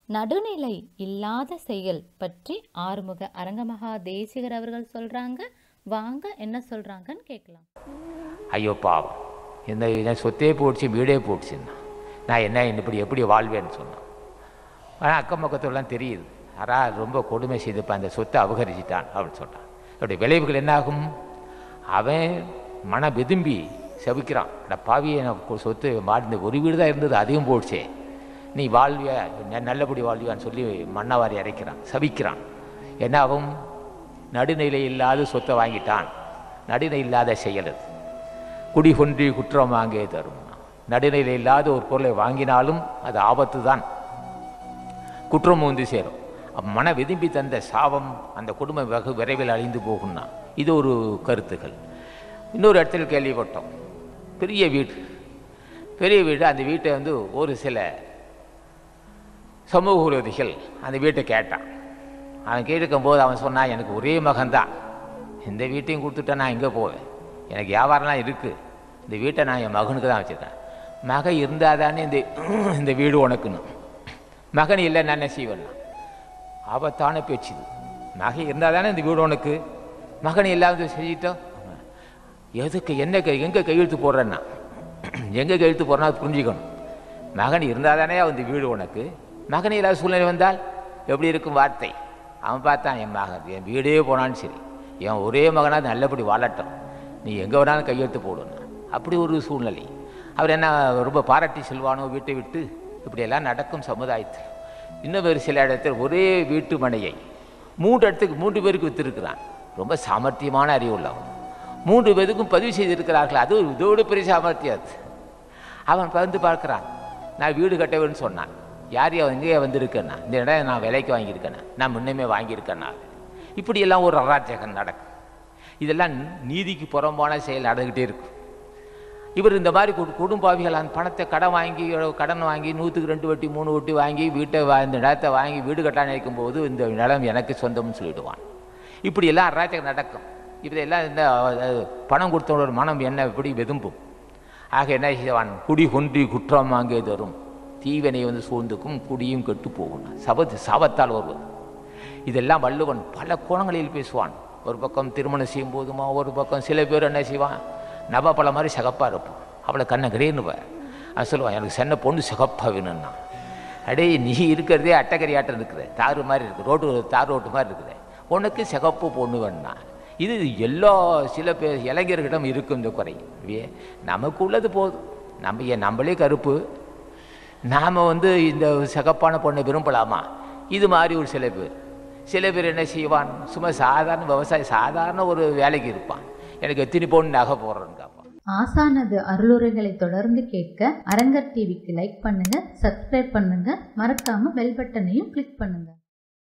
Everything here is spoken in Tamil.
நடுநிலை இல்லாத செயல் பற்றி ஆறுமுக அரங்கமகா தேசிகர் அவர்கள் சொல்றாங்க வாங்க என்ன சொல்றாங்கன்னு கேட்கலாம் ஐயோ பாவம் இந்த என் சொத்தே போயிடுச்சு வீடே போயிடுச்சுன்னா நான் என்ன இப்படி எப்படி வாழ்வேன்னு சொன்னான் ஆனால் அக்கம் பக்கத்துலாம் தெரியுது அரா ரொம்ப கொடுமை செய்துப்ப அந்த சொத்தை அபகரிச்சிட்டான் அப்படின்னு சொல்கிறான் அப்படி விளைவுகள் என்னாகும் அவன் மன விரும்பி செவிக்கிறான் அட பாவியை எனக்கு சொத்து மாடிந்த ஒரு வீடு தான் இருந்தது அதையும் போயிடுச்சே நீ வாழ்வியா ந- நல்லபடி வாழ்வியான்னு சொல்லி மண்ணவாரி அரைக்கிறான் சபிக்கிறான் என்னாகும் நடுநிலை இல்லாத சொத்தை வாங்கிட்டான் நடுநிலை இல்லாத செயல் அது குடி கொன்றி குற்றம் வாங்கே தரும் நடுநிலை இல்லாத ஒரு பொருளை வாங்கினாலும் அது ஆபத்து தான் குற்றம் வந்து சேரும் அப்ப மன விரும்பி தந்த சாபம் அந்த குடும்பம் வெகு விரைவில் அழிந்து போகும்னா இது ஒரு கருத்துக்கள் இன்னொரு இடத்துல கேள்விப்பட்டோம் பெரிய வீடு பெரிய வீடு அந்த வீட்டை வந்து ஒரு சில சமூக விரோதிகள் அந்த வீட்டை கேட்டான் அவன் கேட்கும் போது அவன் சொன்னான் எனக்கு ஒரே மகன்தான் இந்த வீட்டையும் கொடுத்துட்டா நான் எங்கே போவேன் எனக்கு வியாபாரம்லாம் இருக்குது இந்த வீட்டை நான் என் மகனுக்கு தான் வச்சுருக்கேன் மகன் இருந்தால் தானே இந்த இந்த வீடு உனக்குன்னு மகன் இல்லை நான் என்ன செய்வேன்னா ஆபத்தான பேச்சு இது மகன் இருந்தால் தானே இந்த வீடு உனக்கு மகன் இல்லாத செஞ்சிட்டோம் எதுக்கு என்ன கை எங்கே கையெழுத்து போடுறேன்னா எங்கே கையெழுத்து போடுறேன்னா அது புரிஞ்சுக்கணும் மகன் இருந்தால் தானே இந்த வீடு உனக்கு மகன் இல்லாத சூழ்நிலை வந்தால் எப்படி இருக்கும் வார்த்தை அவன் பார்த்தான் என் மகன் என் வீடே போனாலும் சரி என் ஒரே மகனாக நல்லபடி வாழட்டும் நீ எங்கே வேணாலும் கையெழுத்து போடணும் அப்படி ஒரு சூழ்நிலை அவர் என்ன ரொம்ப பாராட்டி செல்வானோ வீட்டை விட்டு இப்படியெல்லாம் நடக்கும் சமுதாயத்தில் இன்னும் ஒரு சில இடத்தில் ஒரே வீட்டு மனையை மூன்று இடத்துக்கு மூன்று பேருக்கு வித்திருக்கிறான் ரொம்ப சாமர்த்தியமான அறிவுள்ளவன் மூன்று பேருக்கும் பதிவு செய்திருக்கிறார்கள் அது இதோடு பெரிய சாமர்த்தியம் அது அவன் வந்து பார்க்குறான் நான் வீடு கட்டவேன்னு சொன்னான் யார் அவன் எங்கேயே வந்திருக்கேன்னா இந்த இடம் நான் விலைக்கு வாங்கியிருக்கேனா நான் முன்னமே வாங்கியிருக்கேன்னா இப்படியெல்லாம் ஒரு அராஜகம் நடக்கும் இதெல்லாம் நீதிக்கு புறம்பான செயல் நடந்துக்கிட்டே இருக்கும் இவர் இந்த மாதிரி கு- குடும்பாவிகள் அந்த பணத்தை கடன் வாங்கி கடன் வாங்கி நூற்றுக்கு ரெண்டு வட்டி மூணு வட்டி வாங்கி வீட்டை வா இந்த நிலத்தை வாங்கி வீடு கட்ட நினைக்கும் போது இந்த நிலம் எனக்கு சொந்தம்னு சொல்லிடுவான் இப்படியெல்லாம் அராஜகம் நடக்கும் இதெல்லாம் இந்த அஹ், பணம் கொடுத்தவனோட மனம் என்ன எப்படி வெதும்பும் ஆக என்ன செய்வான் குடி கொன்றி குற்றம் வாங்கே தரும் தீவினை வந்து சூழ்ந்துக்கும் குடியும் கெட்டு போகும் சபத்து சாபத்தால் வருவது இதெல்லாம் வள்ளுவன் பல கோணங்களில் பேசுவான் ஒரு பக்கம் திருமணம் செய்யும் போதுமா ஒரு பக்கம் சில பேர் என்ன செய்வான் நவப்பழ மாதிரி சிகப்பாக இருப்பான் அவளை கண்ணை கிரேன்னுவ அவன் சொல்லுவான் எனக்கு சென்ன பொண்ணு சிகப்பாக வேணும்னா அடே நீ இருக்கிறதே அட்டக்கரி ஆட்டம் இருக்குது தாறு மாதிரி இருக்குது ரோட்டு தார் ரோட்டு மாதிரி இருக்குது உனக்கு சிகப்பு பொண்ணு வேணும்னா இது எல்லா சில பேர் இளைஞர்களிடம் இருக்கும் இந்த குறை வே- நமக்கு உள்ளது போதும் நம்ம ஏன் நம்மளே கருப்பு நாம் வந்து இந்த சிகப்பான பொண்ணை விரும்பலாமா இது மாதிரி ஒரு சில பேர் சில பேர் என்ன செய்வான் சும்மா சாதாரண விவசாயி சாதாரண ஒரு வேலைக்கு இருப்பான் எனக்கு எத்தனை பொண்ணு நகை போடுறேன்னு கேட்பான் ஆசானது அருளுரைகளை தொடர்ந்து கேட்க அரங்கர் டிவிக்கு லைக் பண்ணுங்க சப்ஸ்கிரைப் பண்ணுங்க மறக்காம பெல் பட்டனையும் கிளிக் பண்ணுங்க